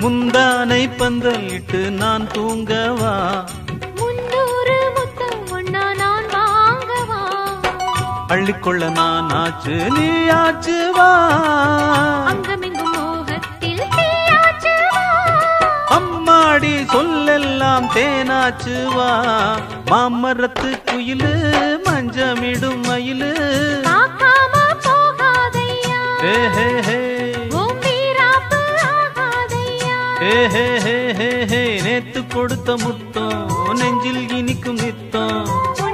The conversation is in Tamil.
முந்தானை பந்தல் இட்டு நான் தூங்கவா முன்னூறு முத்தம் ஒன்னா நான் வாங்கவா அள்ளிக்கொள்ள நான் ஆச்சு நீ ஆச்சு வா அங்கமெங்கும் மோகத்தில் தீயாச்சு வா. அம்மாடி சொல்லெல்லாம் தேனாச்சு வா மாமரத்து குயிலு மஞ்சமிடும் மயிலு பார்க்காம போகாதையா ஹே ஹே ஹே உன் வீராப்பு ஆகாதையா ஹே ஹே ஹே ஹே ஹே நேத்து கொடுத்த முத்தம் நெஞ்சில் இனிக்கும் நித்தம்